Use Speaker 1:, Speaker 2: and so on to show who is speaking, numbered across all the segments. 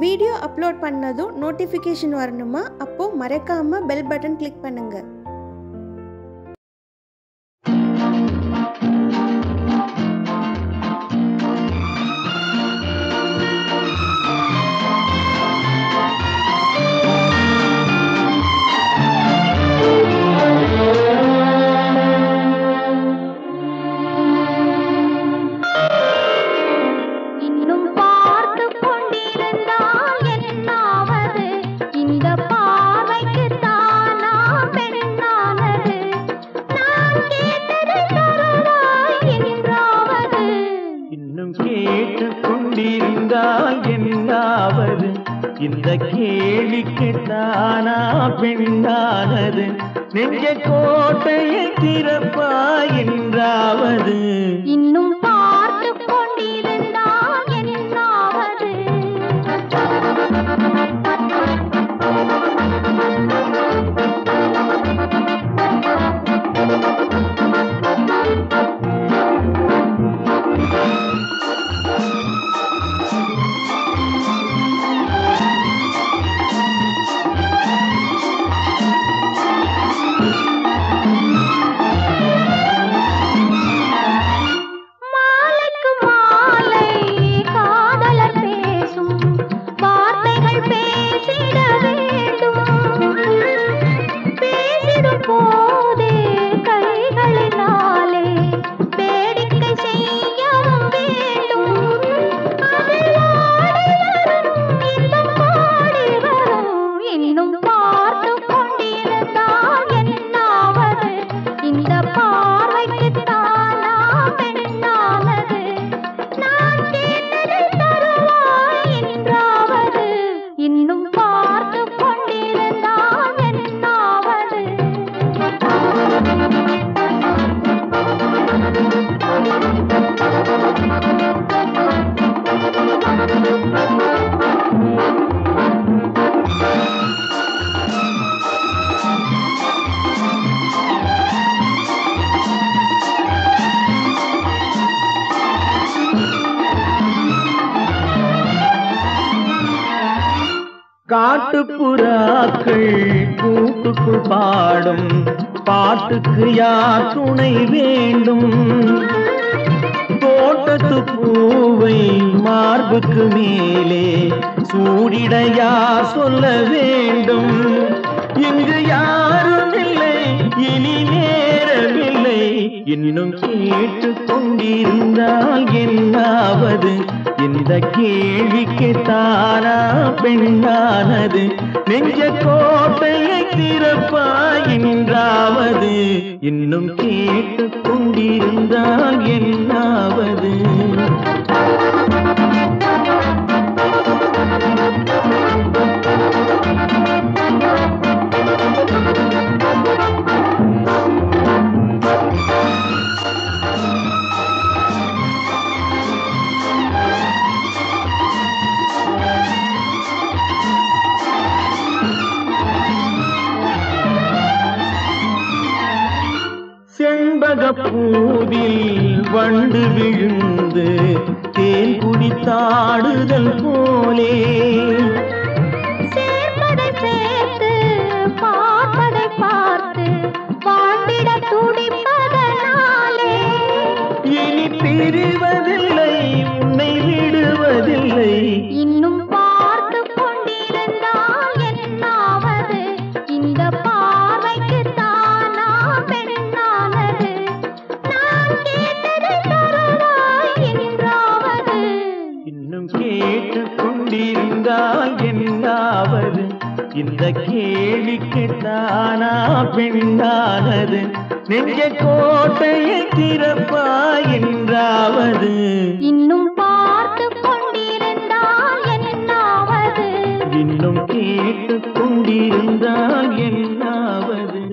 Speaker 1: video upload பண்ணதும் notification வரணுமா அப்போது மறக்காமல் பெல் பட்டன் கிளிக் பண்ணுங்கள்
Speaker 2: இன்னும் பார்த்து கொண்டிருந்தால் என்னாவது இந்த பார்வைக்கு தானா பெண்ணானது நான் கேட்டதை தருவாய் என்றாவது
Speaker 3: இன்னும் கேட்டு கொண்டிருந்தால் என்னாவது இந்த கேள்விக்கு தானா பெண்ணானது நெஞ்ச கோட்டையை திறப்பா என்றாவது
Speaker 2: இன்னும் பார்த்து கொண்டிருந்தால் என்னாவது மாலைக்கு மாலை காதலர் பேசும் வார்த்தைகள் பேசிட வேண்டும் பேசிடும் போதே கைகளினாலே வேடிக்கை செய்யவும் வேண்டும் அதில் ஆடி வரும் இன்பம் பாடி வரும் இன்னும் பார்த்து கொண்டிருந்தால் என்னாவது இந்த பார்வைக்கு தானா பெண்ணானது நான் கேட்டதை தருவாய் என்றாவது இன்னும் பார்த்து கொண்டிருந்தால் என்னாவது
Speaker 3: காட்டுப்புறாக்கள் கூட்டுக்குள் பாடும் பாட்டுக்கு யார் துணை வேண்டும் தோட்டத்து பூவை மார்புக்கு மேலே சூடிட யார் சொல்ல வேண்டும் இங்கு யாரும் இல்லை இனி நேரமில்லை இன்னும் கேட்டு கொண்டிருந்தால் என்னாவது இந்த கேள்விக்கு தானா பெண்ணானது நெஞ்ச கோட்டையை திறப்பா என்றாவது இன்னும் கேட்டு கொண்டிருந்தால் என்னாவது செண்பக பூவில் வண்டு விழுந்து தேன் குடித்தாடுதல் போலே
Speaker 2: சேர்ப்பதை சேர்த்து பார்ப்பதை பார்த்து வாழ்ந்திட துடிப்பதனாலே
Speaker 3: இனி பிரிவதில்லை உன்னை விடுவதில்லை
Speaker 2: இன்னும் பார்த்து கொண்டிருந்தால் என்னாவது இந்த பார்வைக்கு தானா பெண்ணானது நான் கேட்டதை தருவாய் என்றாவது
Speaker 3: இன்னும் கேட்டு கொண்டிருந்தால் என்னாவது இந்த கேள்விக்கு தானா பெண்ணானது நெஞ்ச கோட்டையை திறப்பா என்றாவது
Speaker 2: இன்னும் பார்த்து கொண்டிருந்தால் என்னாவது
Speaker 3: இன்னும் கேட்டு கொண்டிருந்தால் என்னாவது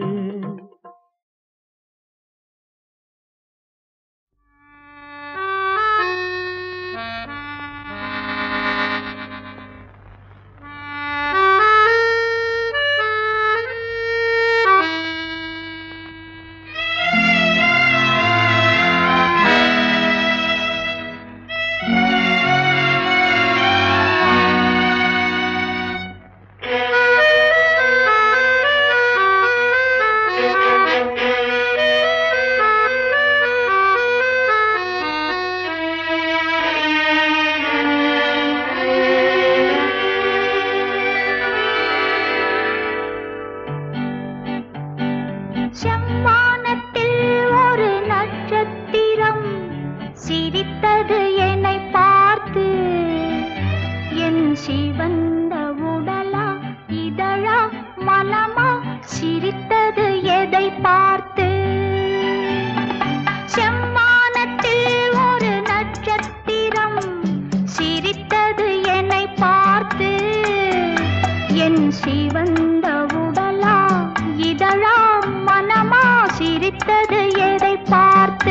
Speaker 2: ஆ சிவந்த உடலா இதழா மனமா சிரித்தது எதை பார்த்து செம்மானத்தில் ஒரு நட்சத்திரம் சிரித்தது என்னை பார்த்து என் சிவந்த உடலா இதழா மனமா சிரித்தது எதை பார்த்து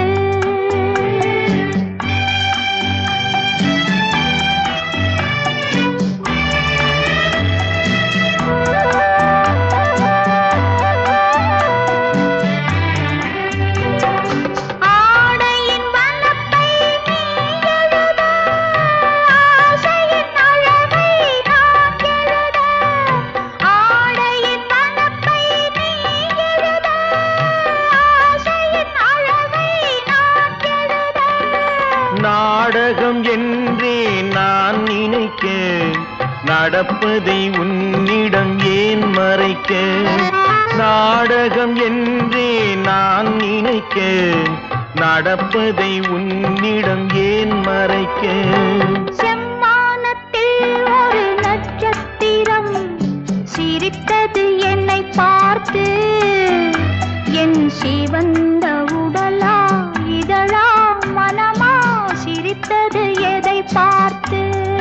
Speaker 2: ஆடையின் வண்ணத்தை நீ எழுத ஆசையின் அழகை நான் எழுத ஆடையின் வண்ணத்தை நீ எழுத ஆசையின் அழகை நான் எழுத
Speaker 3: நாடகம் என்றே நான் நினைக்க நடப்பதை உன்னிடம் ஏன் மறைக்க நாடகம் என்றே நான் நினைக்க நடப்பதை உன்னிடம் ஏன் மறைக்க
Speaker 2: செம்மானத்தில் ஒரு நட்சத்திரம் சிரித்தது என்னை பார்த்து என் சிவந்த உடலா இதழா மனமா சிரித்தது எதை பார்த்து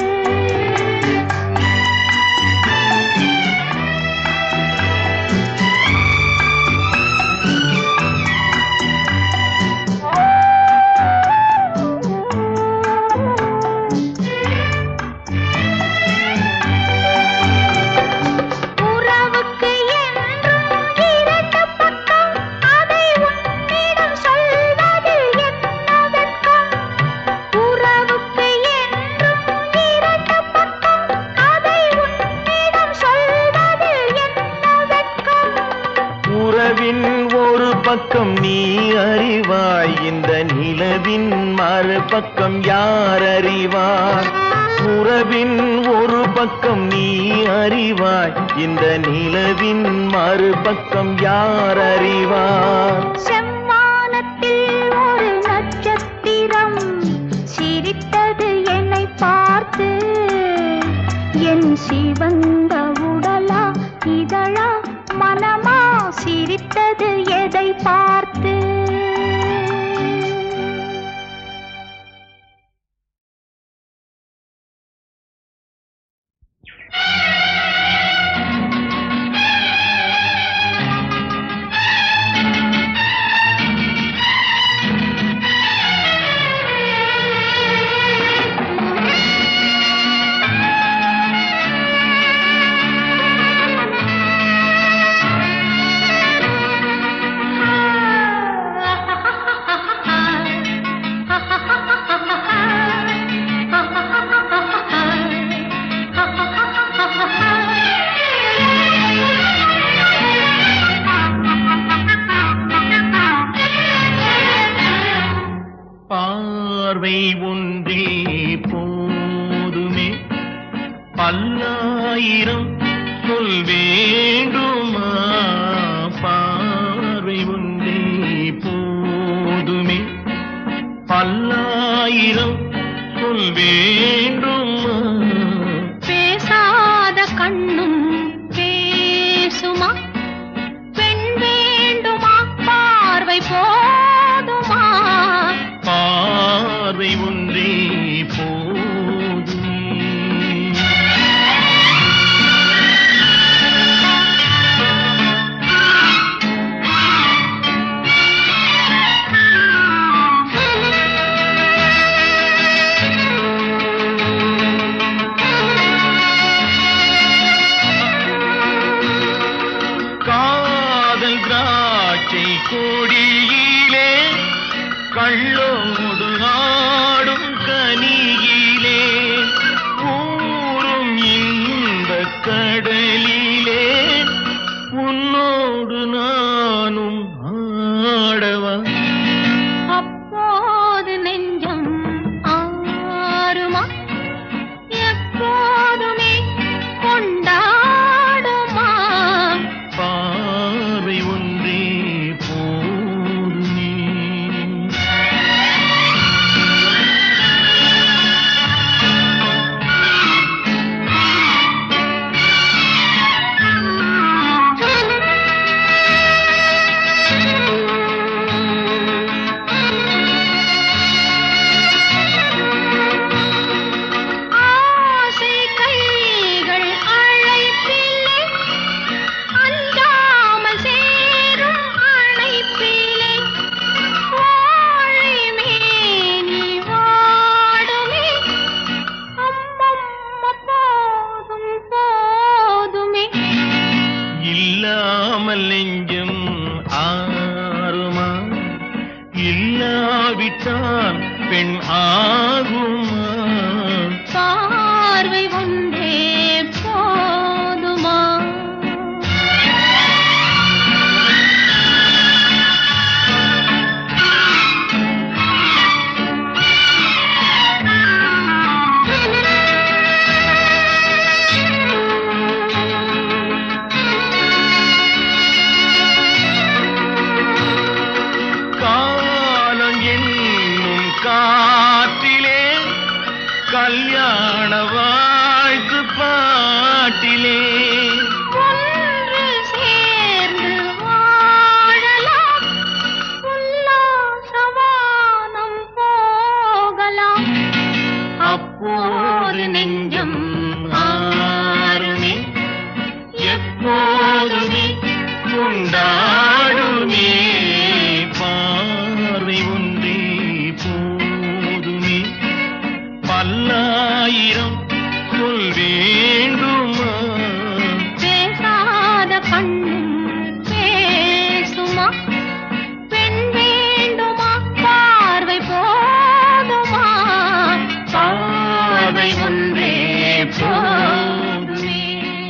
Speaker 2: உறவுக்கு என்றும் இரண்டு பக்கம் அதை உன்னிடம் சொல்வதில் என்ன வெட்கம் உறவுக்கு என்றும் இரண்டு பக்கம் அதை உன்னிடம் சொல்வதில் என்ன வெட்கம்
Speaker 3: உறவின் ஒரு பக்கம் நீ அறிவாய் இந்த நிலவின் மறுபக்கம் யார் அறிவார் உறவின் ஒரு பக்கம் நீ அறிவாய் இந்த நிலவின் மறுபக்கம் யார் அறிவார்
Speaker 2: செம்மானத்தில் ஒரு நட்சத்திரம் சிரித்தது என்னை பார்த்து என் சிவந்த உடலா இதழா மனமா சிரித்தது எதை பார்த்து
Speaker 3: பார்வை ஒன்றே போதுமே பல்லாயிரம் சொல் வேண்டுமா பார்வை ஒன்றே போதுமே பல்லாயிரம் சொல் வேண்டுமா
Speaker 2: பேசாத கண்ணும் பேசுமா பெண் வேண்டுமா பார்வை போதுமா
Speaker 3: பார்வை ஒன்றே போதுமே காதல் திராட்சை கொடியிலே கள்ளோடு ஆடும் கனியிலே ஊரும் இந்த கடலிலே உன்னோடு நானும் ஆடவா
Speaker 2: அப்போது நெஞ்சம் ஆறுமா எப்போதுமே கொண்டாடுமா
Speaker 3: பார்வை ஒன்றே போதுமே இல்லாமல் நெஞ்சும் ஆறுமா இல்லாவிட்டால் பெண் ஆகுமா
Speaker 2: பார்வை ஒன்றே போதுமா
Speaker 3: காலம் என்னும் காற்றிலே கல்யாண வாழ்த்து பாட்டிலே
Speaker 2: ஒன்று சேர்ந்து வாழலாம் உல்லாசவானம் போகலாம்
Speaker 3: அப்போது நெஞ்சம் ஆறுமே எப்போதுமே கொண்டாடுமே பார்வை ஒன்றே போதுமே பல்லாயிரம் சொல் வேண்டுமா
Speaker 2: பேசாத கண்ணும் பேசுமா பெண் வேண்டுமா பார்வை போதுமா பார்வை ஒன்றே போதுமே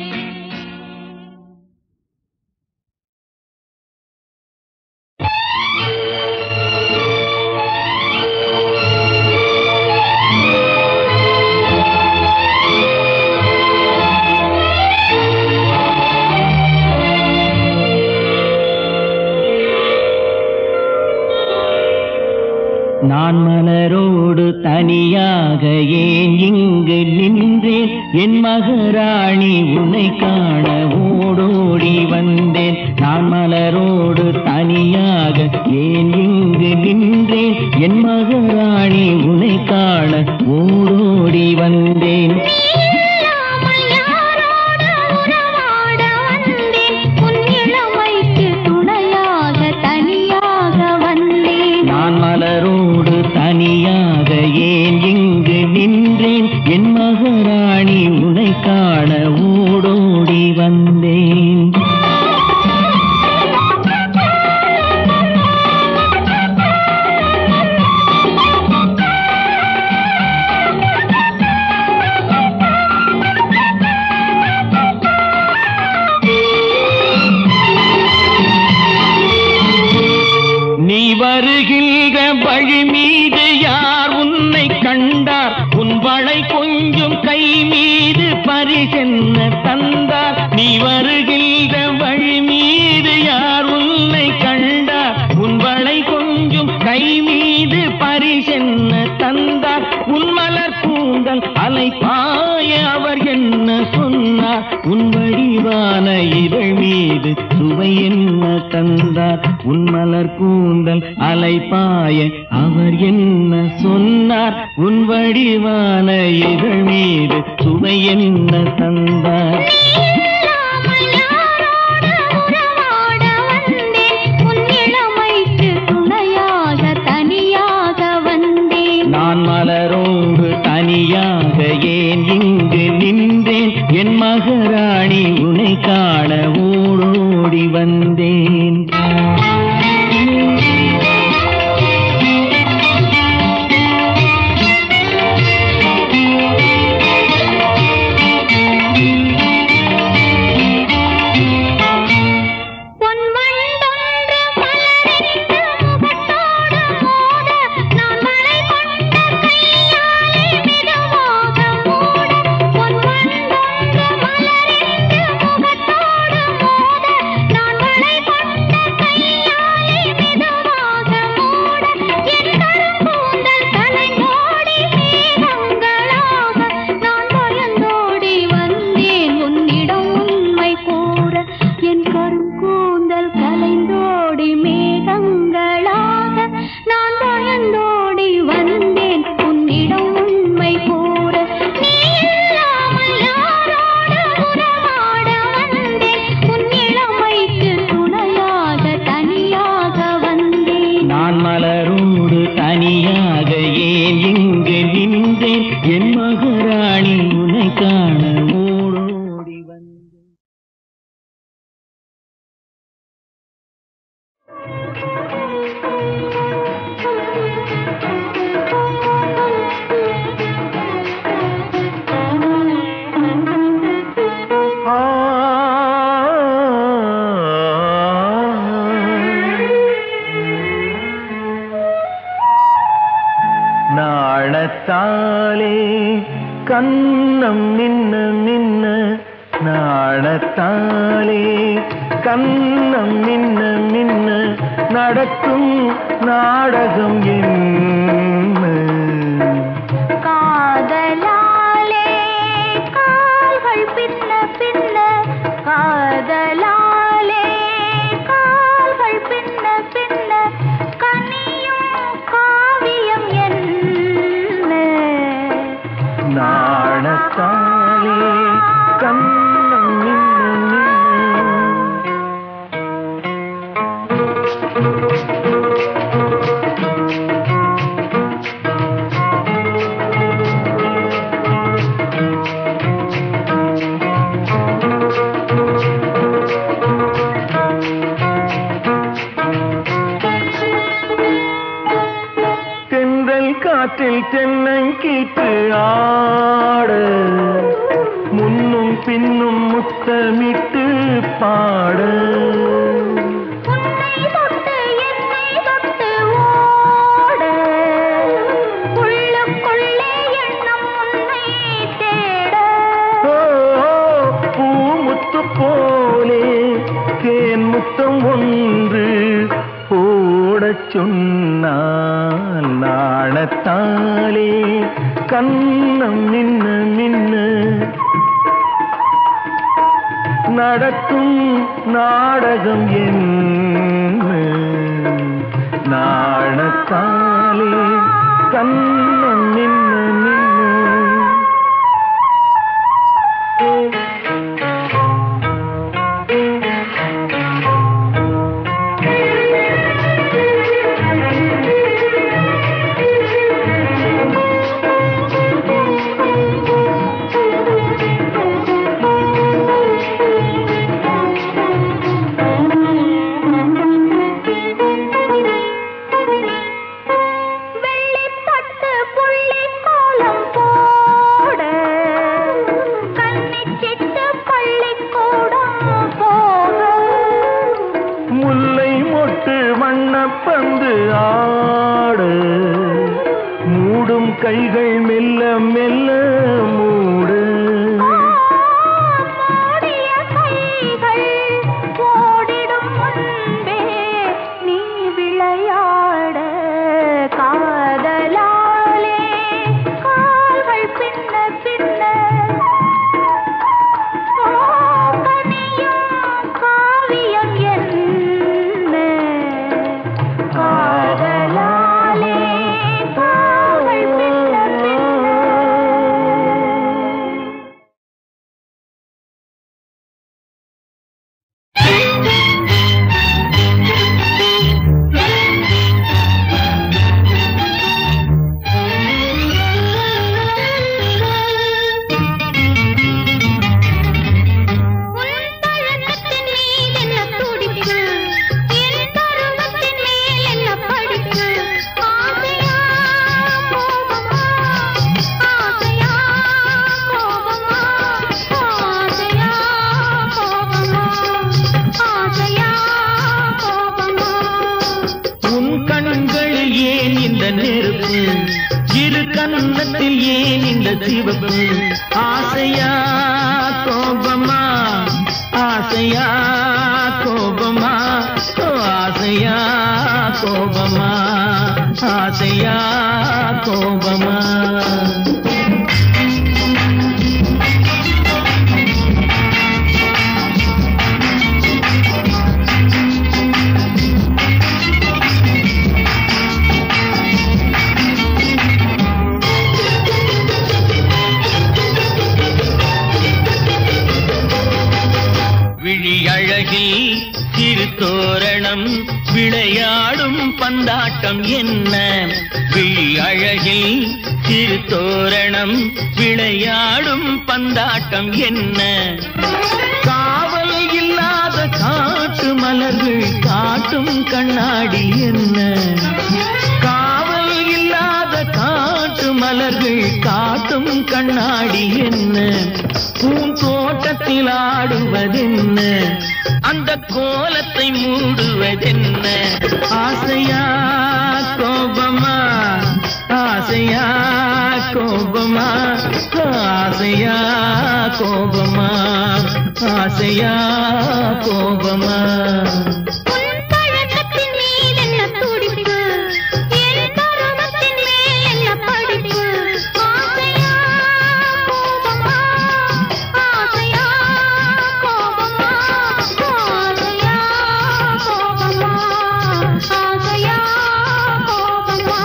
Speaker 4: நான் மலரோடு தனியாக ஏன் இங்கு நின்றேன் என் மகராணி உன்னை காண ஓடோடி வந்தேன் நான் மலரோடு தனியாக ஏன் இங்கு நின்றேன் என் மகராணி உன்னை காண ஓடோடி வந்தேன்
Speaker 2: இல்லாமல் யாரோடு உறவாட வந்தேன் உன் இளமைக்கு துணையாக தனியாக வந்தேன்
Speaker 4: நான் மலரோடு தனியாக ஏன் இங்கு நின்றேன் என் மகராணி உன்னை காண ஓடோடி வந்தேன் நீ வருகின்ற வழி மீது யார் உன்னை கண்டார் உன் வளை கொஞ்சம் கை மீது பரிசென்ன தந்தார் நீ வருகின்ற வழி மீது யார் உன்னை கண்டார் உன் வளை கொஞ்சம் கை மீது பரிசென்ன தந்தார் உன் மலர் கூந்தல் அலை பாய அவர் என்ன சொன்னார் உன் வடிவான இதழ் மீது சுவை என்ன தந்தார் உன் மலர் கூந்தல் அலை பாய அவர் என்ன சொன்னார் உன் வடிவான இதழ் மீது சுவை என்ன தந்தார்
Speaker 2: இல்லாமல் யாரோடு உறவாட வந்தேன் உன் இளமைக்கு துணையாக தனியாக வந்தேன்
Speaker 4: நான் மலரோடு தனியாக ஏன் இங்கு நின்றேன் என் மகராணி உன்னை காண ஓடோடி வந்தேன்
Speaker 2: பொன் வண்டொன்று மலரென்று முகத்தோடு மோத நான் மலை கொண்ட கையாலே மெதுவாக மூட பொன் வண்டொன்று மலரென்று முகத்தோடு மோத நான் மலை கொண்ட
Speaker 4: கண்ணம் மின்ன மின்ன நாணத்தாலே கண்ணம் மின்ன மின்ன நடக்கும் நாடகம் என்ன
Speaker 2: காதலாலே கால்கள் பின்ன பின்ன காதலாலே கால்கள் பின்ன பின்ன கனியும் காவியம் என்ன
Speaker 4: நாணத்தாலே கண்ணம் மின்ன மின்ன தென்றல் காற்றில் தென்னங்கீற்று ஆட முன்னும் பின்னும் முத்தமிட்டு பாட
Speaker 2: உன்னை தொட்டு என்னை தொட்டு ஓட உள்ளுக்குள்ளே எண்ணம் உன்னை தேட
Speaker 4: ஓ, பூமுத்து போலே தேன் முத்தம் ஒன்று போடச் சொன்னால் நாணத்தாலே கண்ணம் மின்ன மின்ன நடக்கும் நாடகம் என்ன நாணத்தாலே கண்ணம் மின்ன மின்ன
Speaker 2: வெள்ளித்தட்டு புள்ளி கோலம் போட கன்னிச்சிட்டு பள்ளிக்கூடம் போக
Speaker 4: முல்லை மொட்டு வண்ணப்பந்து ஆட மூடும் கைகள் மெல்ல மெல்ல மூடு
Speaker 2: மூடிய கைகள் ஓடிடும் முன்பே நீ விளையாட காதலாலே கால்கள் பின்ன பின்ன ஓ, கனியும் காவியம் என்ன காதலாலே கால்கள் பின்ன பின்ன உன் பழக்கத்தின் மேல் என்ன துடிப்பு என் பருவத்தின் மேல் என்ன படிப்பு ஆசையா கோபமா ஆசையா கோபமா ஆசையா கோபமா ஆசையா கோபமா
Speaker 4: உன் கண்களில் ஏன் இந்த நெருப்பு இரு கன்னத்தில் ஏன் இந்த சிவப்பு ஆசையா கோபமா ஆசையா கோபமா ஓ, ஆசையா கோபமா ஆசையா கோபமா விழியழகில் திருத்தோரணம் விளையாடும் பந்தாட்டம் என்ன விழியழகில் திருத்தோரணம் விளையாடும் பந்தாட்டம் என்ன காவல் இல்லாத காட்டு மலர்கள் காட்டும் கண்ணாடி என்ன காவல் இல்லாத காட்டு மலர்கள் காட்டும் கண்ணாடி என்ன பூந்தோட்டத்தில் ஆடுவதென்ன அந்த கோலத்தை மூடுவதென்ன ஆசையா கோபமா ஆசையா கோபமா ஆசையா கோபமா ஆசையா கோபமா
Speaker 2: உன் பழக்கத்தின் மீது என்ன துடிப்பு என் பருவத்தின் மேல் என்ன படிப்பு ஆசையா கோபமா ஆசையா கோபமா ஆசையா கோபமா ஆசையா கோபமா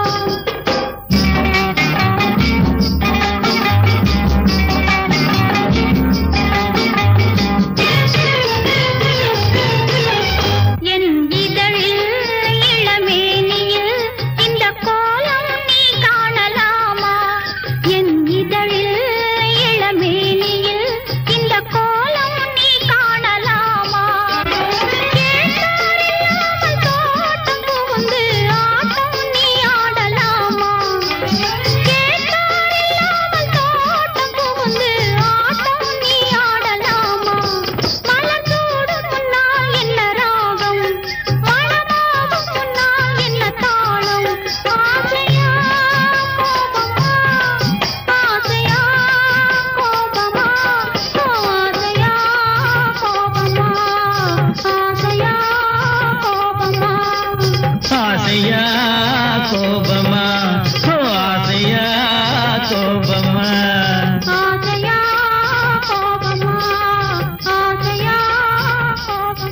Speaker 2: என் இதழில் இளமேனியில் இந்த கோலம் நீ காணலாமா என் இதழில் இளமேனியில் இந்த கோலம் நீ காணலாமா கேட்டாரில்லாமல் தோட்டம் புகுந்து ஆட்டம் நீ ஆடலாமா கேட்டாரில்லாமல் தோட்டம் புகுந்து ஆட்டம் நீ ஆடலாமா மலர்ந்தோடும் முன்னால் என்ன ராகம் மணமாகும் முன்னால் என்ன தாளம் ஆசையா கோபமா ஆசையா கோபமா ஆசையா கோபமா ஆசையா கோபமா
Speaker 4: ஆசையா கோபமா ஓ, ஆசையா கோபமா
Speaker 2: ஆசையா கோபமா ஆசையா கோபமா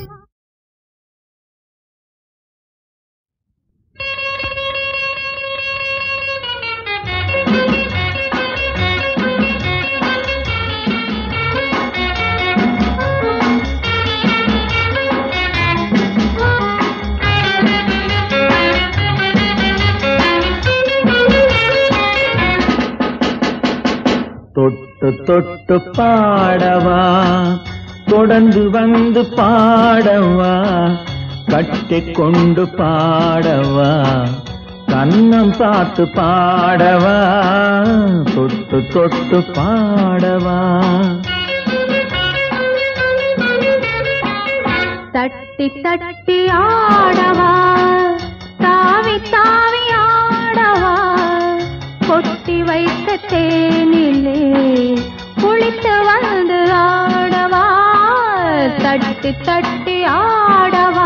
Speaker 4: தொட்டு தொட்டு பாடவா தொடர்ந்து வந்து பாடவா கட்டிக் கொண்டு பாடவா கண்ணம் பார்த்து பாடவா தொட்டு தொட்டு பாடவா
Speaker 2: தட்டி தட்டி ஆடவா தாவி தாவி ஆடவா கொட்டி வைத்த தேனிலே குளித்து வந்து ஆடவா தட்டி தட்டி ஆடவா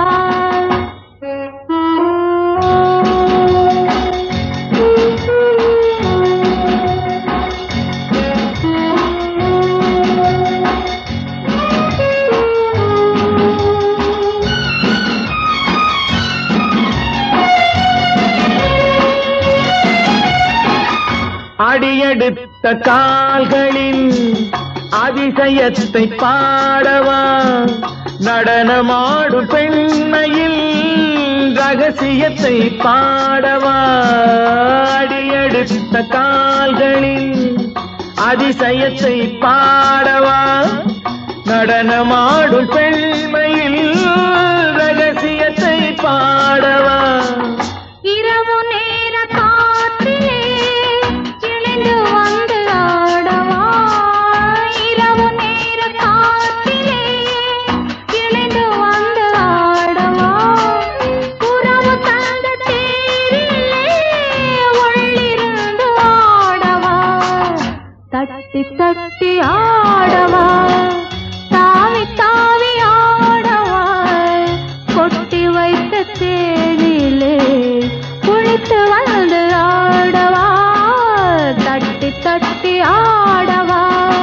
Speaker 4: அடியெடுத்த கால்களின் அதிசயத்தை பாடவா நடனமாடு பெண்மையில் ரகசியத்தை பாடவா அடியெடுத்த கால்களின் அதிசயத்தை பாடவா நடனமாடும் பெண்மையில் ரகசியத்தை பாடவா
Speaker 2: இரவு நேர காற்றிலே இணைந்து வந்து ஆடவா இரவு நேர காற்றிலே இணைந்து வந்து ஆடவா உறவு தந்த தேரிலே உள்ளிருந்து ஆடவா தட்டி தட்டி ஆடவா தாவி தாவி ஆடவா கொட்டி வைத்த தேனிலே குளித்து வந்து ஆடவா தட்டி தட்டி ஆடவா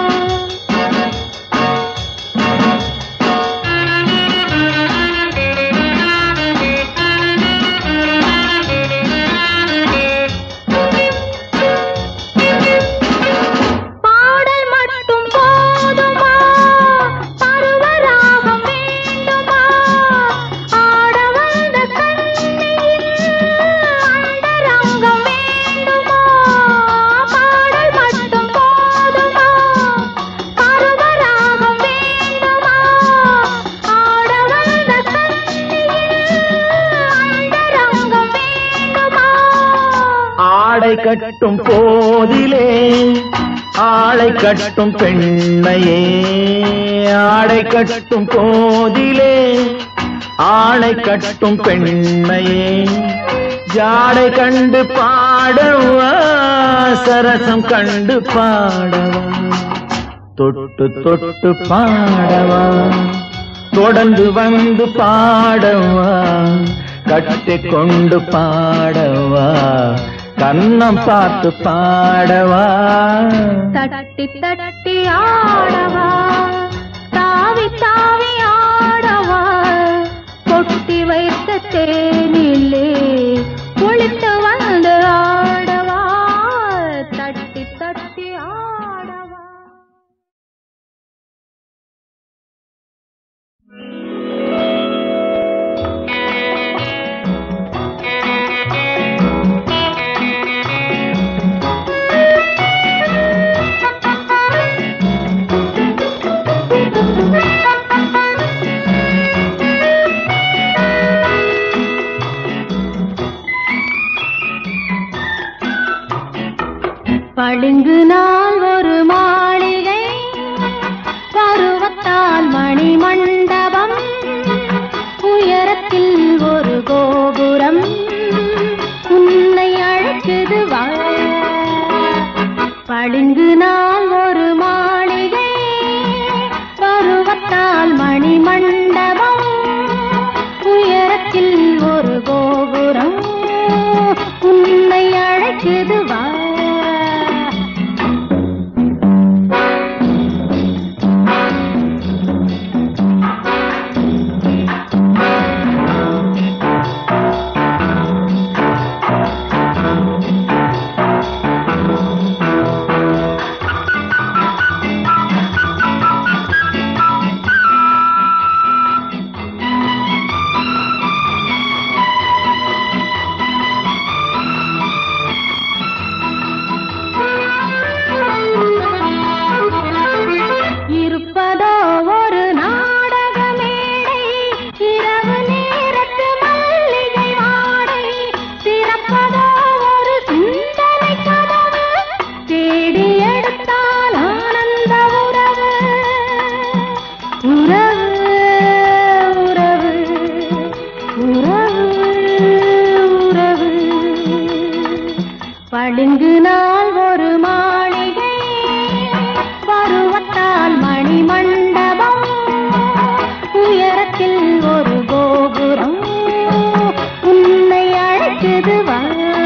Speaker 2: பாடல் மட்டும் போதுமா பருவராகம் வேண்டுமா ஆட வந்த கண்ணியில் அந்தரங்கம் வேண்டுமா பாடல் மட்டும் போதுமா பருவராகம் வேண்டுமா ஆட வந்த கண்ணியில் அந்தரங்கம் வேண்டுமா
Speaker 4: ஆடை கட்டும் போதிலே ஆளை கட்டும் பெண்ணையே ஆடை கட்டும் போதிலே ஆளை கட்டும் பெண்ணையே ஜாடை கண்டு பா ஆடவா சரசம் கண்டு பாடவா தொட்டு தொட்டு பாடவா தொடர்ந்து வந்து பாடவா கட்டி கொண்டு பாடவா கண்ணம் பார்த்து பாடவா
Speaker 2: தட்டி தட்டி ஆடவா தாவி தாவி ஆடவா கொட்டி வைத்த தேனிலே குளித்து வந்து ஆடவா தட்டி தட்டி ஆடவா பளிங்கு நாள் ஒரு மாளிகை பருவத்தால் மணி மண்டபம் உயரத்தில் ஒரு கோபுரம் உன்னை அழைக்குது வா பளிங்கு நாள் ஒரு மாளிகை பருவத்தால் மணி மண்டபம் உயரத்தில் ஒரு கோபுரம் உன்னை அழைக்குது வா இருப்பதோ ஒரு நாடக மேடை இரவு நேரத்து மல்லிகை வாடை திறப்பதோ ஒரு சிந்தனை கதவு தேடி எடுத்தால் ஆனந்த உறவு உறவு உறவு உறவு உறவு பளிங்கு நாள் ஒரு மாளிகை பருவத்தால் மணி மண்டபம் உயரத்தில் ஒரு கோபுரம் உன்னை அழைக்குது வா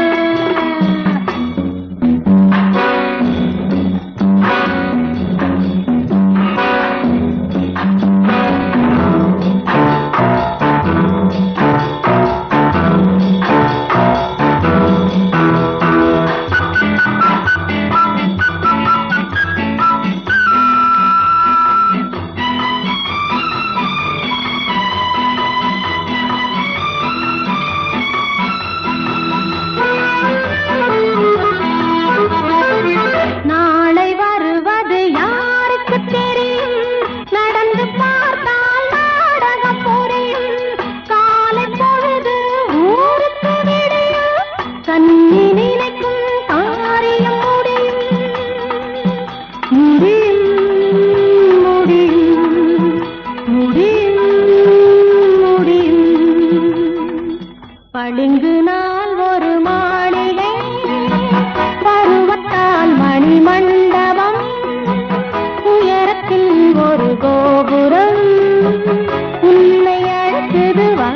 Speaker 2: நாளை வருவது யாருக்கு தெரியும் நடந்து பார்த்தால் நாடகம் புரியும் காலை பொழுது ஊருக்கு விடியும் கண்ணி நினைக்கும் காரியம் முடியும் முடியும் முடியும் முடியும் முடியும் பளிங்கு நாள் ஒரு மாளிகை பருவத்தால் மணி மண்டபம் உயரத்தில் ஒரு கோபுரம் உன்னை அழைக்குது வா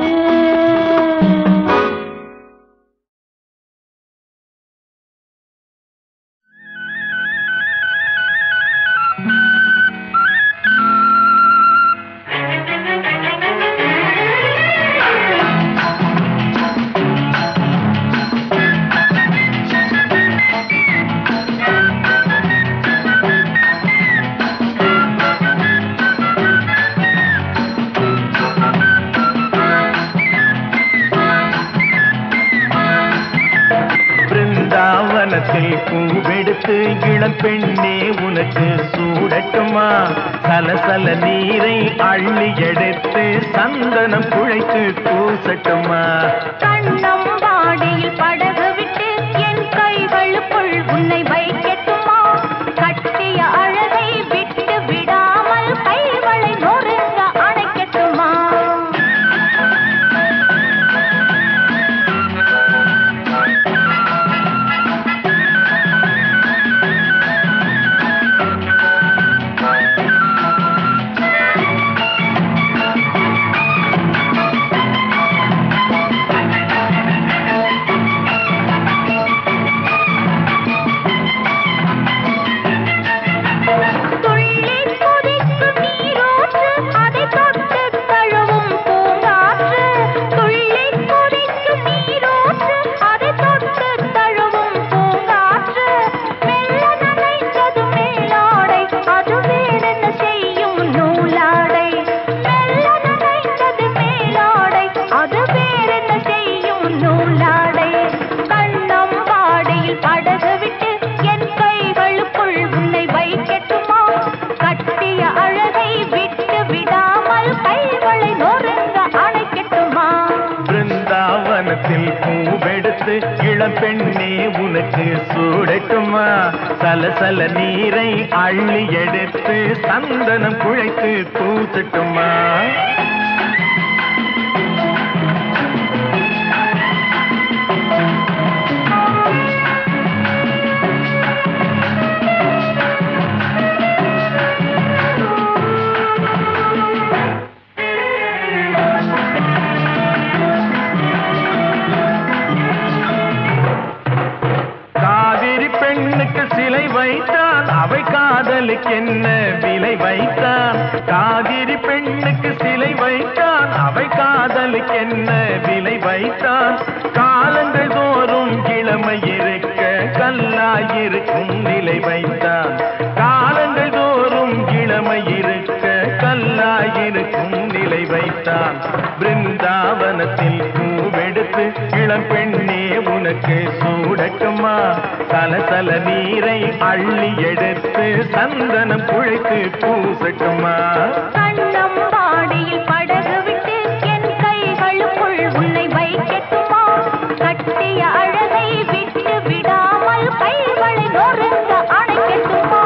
Speaker 4: பிருந்தாவனத்தில் பூவெடுத்து இளம் பெண்ணே உனக்கு சூடட்டுமா சலசல நீரை அள்ளி எடுத்து சந்தனம் குழைத்து பூசட்டுமா
Speaker 2: கண்ணம் வாடியில் படகு விட்டு என் கைகளுக்குள் உன்னை வைக்கட்டுமா கட்டிய அழகை விட்டு விடாமல் கைகளை நொறுங்க அணைக்கட்டுமா
Speaker 4: இளம் பெண்ணே உனக்கு சூடட்டுமா சலசல நீரை அள்ளி எடுத்து சந்தனம் குழைத்து பூசட்டுமா காவிரி பெண்ணுக்கு சிலை வைத்தான் அவை காதலுக்கு என்ன விலை வைத்தான் காவிரி பெண்ணுக்கு சிலை வைத்தான் அவை காதலுக்கு என்ன விலை வைத்தான் காலங்கள் தோறும் இளமை இருக்க கல்லாயிருக்கும் நிலை வைத்தான் காலங்கள் தோறும் இளமை இருக்க கல்லாயிருக்கும் நிலை வைத்தான் பிருந்தாவனத்தில் பூவெடுத்து இளம் பெண்ணே உனக்கு சூடட்டுமா சலசல நீரை அள்ளி எடுத்து சந்தனம் குழைத்து பூசட்டுமா
Speaker 2: கண்ணம் பாடியில் படகு விட்டு என் கைகளுக்குள் உன்னை வைக்கட்டுமா கட்டிய அழகை விட்டு விடாமல் கைகளை நொறுங்க அணைக்கட்டுமா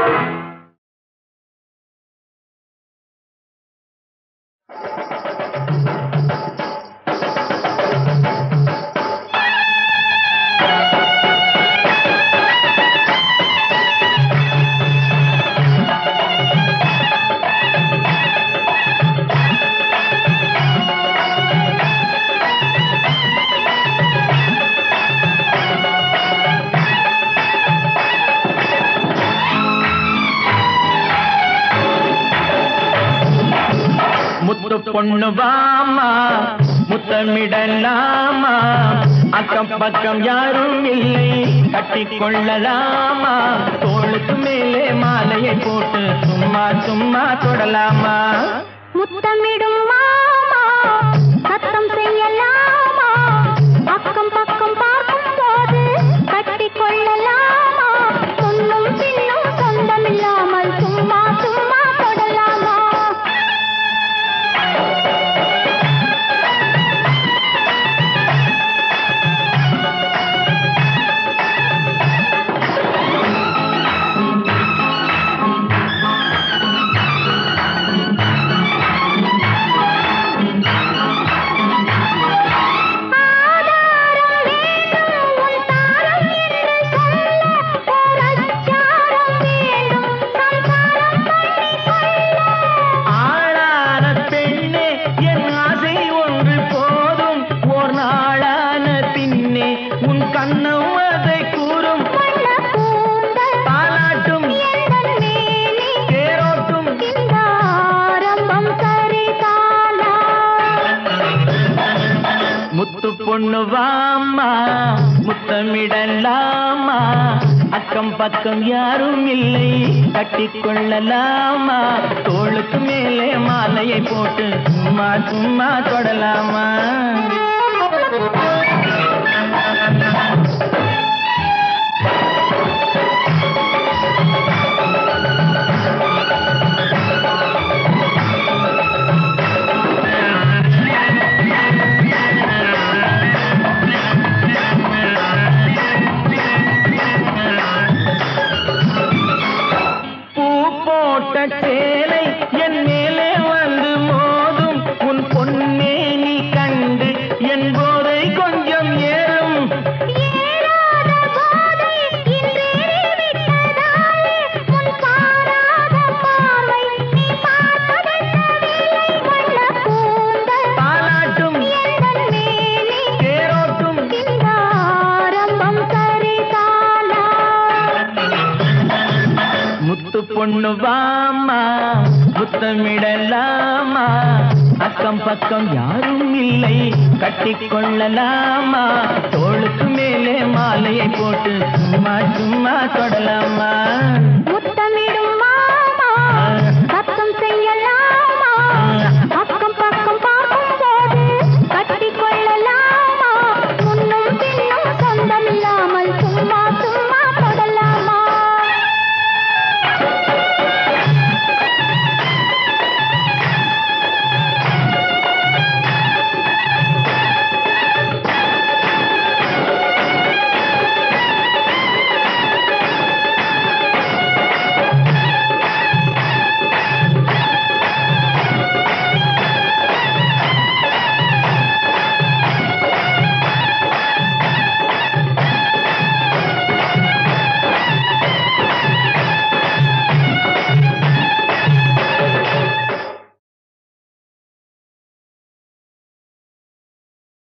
Speaker 4: முத்து பொண்ணு வாமா முத்தமிடலாமா அக்கம் பக்கம் யாரும் இல்லை கட்டி கொள்ளலாமா தோளுக்கு மேலே மாலையை போட்டு சும்மா சும்மா தொடலாமா
Speaker 2: முத்தமிடும் மாமா சத்தம் செய்யலாமா அக்கம் பக்கம் பார்க்கும் போது கட்டி கொள்ளலாமா முன்னும் பின்னும் சொந்தமில்லாமல் சும்மா சும்மா தொடலாமா ஆதாரம் வேண்டும் உன் தாரம் என்று சொல்ல ஓர் அச்சாரம் வேண்டும் சம்சாரம் பண்ணிக் கொள்ள
Speaker 4: ஆளான பெண்ணே என் ஆசை ஒன்று போதும் ஓர் நாளான பின்னே உன் கண்ணம் அதை கூறும்
Speaker 2: வண்ண கூந்தல்
Speaker 4: பாலாட்டும்
Speaker 2: எந்தன் மேனி
Speaker 4: தேரோட்டும்
Speaker 2: இந்த ஆரம்பம் சரிதானா
Speaker 4: முத்து பொண்ணு வாமா முத்தமிடலாமா அக்கம் பக்கம் யாரும் இல்லை கட்டி கொள்ளலாமா தோளுக்கு மேலே மாலையை போட்டு சும்மா சும்மா தொடலாமா பூ போட்ட சேலை என் மேலே வந்து மோதும் உன் பொன்னே நீ கண்டு என் போதை கொஞ்சம் ஏறும்
Speaker 2: ஏறாத போதை இன்றேறி விட்டதாலே முன் பாராத பார்வை நீ பார்த்ததென்னவில்லை வண்ண கூந்தல்
Speaker 4: பாலாட்டும்
Speaker 2: எந்தன் மேனி
Speaker 4: தேரோட்டும்
Speaker 2: இந்த ஆரம்பம் சரிதானா
Speaker 4: முத்து பொண்ணு வாமா முத்தமிடலாமா அக்கம் பக்கம் யாரும் இல்லை கட்டி கொள்ளலாமா தோளுக்கு மேலே மாலையை போட்டு சும்மா சும்மா தொடலாமா
Speaker 2: முத்தமிடும்